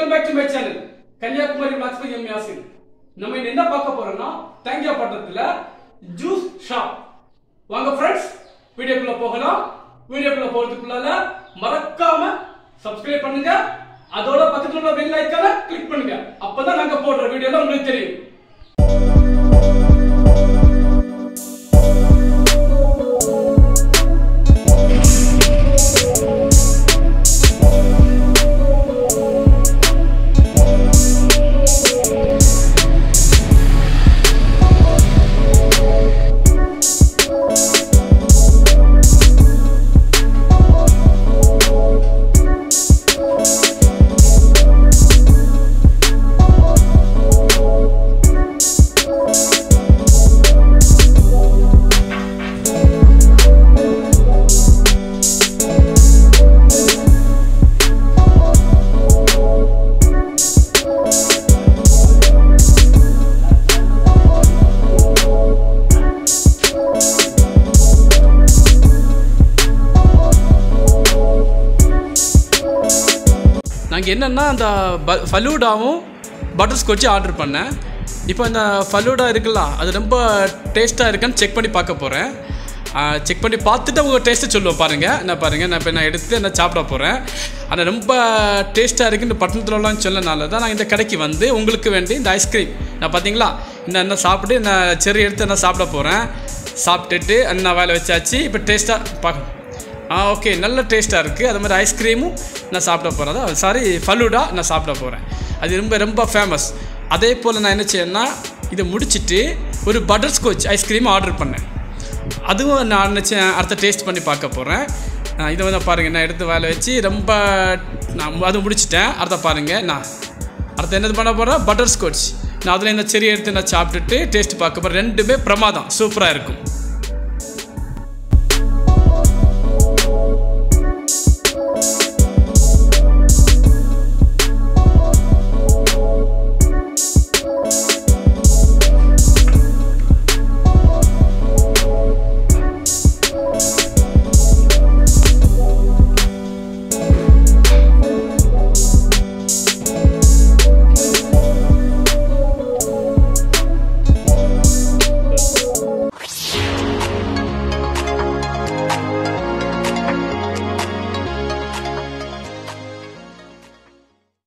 welcome back to my channel Kanyakumari blogs by M Yasin நம்ம இன்னைக்கு என்ன பார்க்க போறோம்னா தேங்காய்பட்டணத்துல ஜூஸ் ஷாப் வாங்க ஃப்ரெண்ட்ஸ் வீடியோக்குள்ள போகலாம் வீடியோக்குள்ள போறதுக்குள்ளால மறக்காம சப்ஸ்கிரைப் பண்ணுங்க அதோட பக்கத்துல உள்ள பெல் ஐக்கான கிளிக் பண்ணுங்க அப்பதான் நாங்க போடுற வீடியோல உங்களுக்கு தெரியும் நாங்கள் என்னென்னா அந்த ப ஃபலூடாவும் பட்டர் ஸ்காட்சும் ஆர்டர் பண்ணேன் இப்போ இந்த ஃபலூடா இருக்குல்ல அது ரொம்ப டேஸ்ட்டாக இருக்கான்னு செக் பண்ணி பார்க்க போகிறேன் செக் பண்ணி பார்த்துட்டு உங்கள் டேஸ்ட்டை சொல்லுவோம் பாருங்கள் என்ன பாருங்கள் நான் இப்போ நான் எடுத்து நான் சாப்பிட போகிறேன் ஆனால் ரொம்ப டேஸ்ட்டாக இருக்குன்னு பட்டணத்துலலாம் சொல்லனால தான் நான் இந்த கடைக்கு வந்து உங்களுக்கு வேண்டி இந்த ஐஸ்கிரீம் நான் பார்த்தீங்களா இந்த என்ன சாப்பிட்டு நான் செரி எடுத்து நான் சாப்பிட போகிறேன் சாப்பிட்டுட்டு என்ன வேலை வச்சாச்சு இப்போ டேஸ்ட்டாக பார்க்கணும் ஆ ஓகே நல்ல டேஸ்ட்டாக இருக்குது அது மாதிரி ஐஸ்கிரீமும் நான் சாப்பிட போகிறேன் அதான் சாரி ஃபலூடா நான் சாப்பிட போகிறேன் அது ரொம்ப ரொம்ப ஃபேமஸ் அதே போல் நான் என்ன செய்யேன்னா இதை முடிச்சுட்டு ஒரு பட்டர் ஸ்காட்ச் ஐஸ்கிரீம் ஆர்டர் பண்ணேன் அதுவும் நான் நினச்சேன் அடுத்த டேஸ்ட் பண்ணி பார்க்க போகிறேன் இதை வந்து பாருங்கள் நான் எடுத்து வேலை வச்சு ரொம்ப நான் அது முடிச்சிட்டேன் அடுத்த பாருங்கள் நான் அடுத்து என்னது பண்ண போகிறேன் பட்டர் ஸ்காட்ச் நான் அதில் இந்த செரி எடுத்து நான் சாப்பிட்டுட்டு டேஸ்ட் பார்க்க போகிறேன் ரெண்டுமே பிரமாதம் சூப்பராக இருக்கும்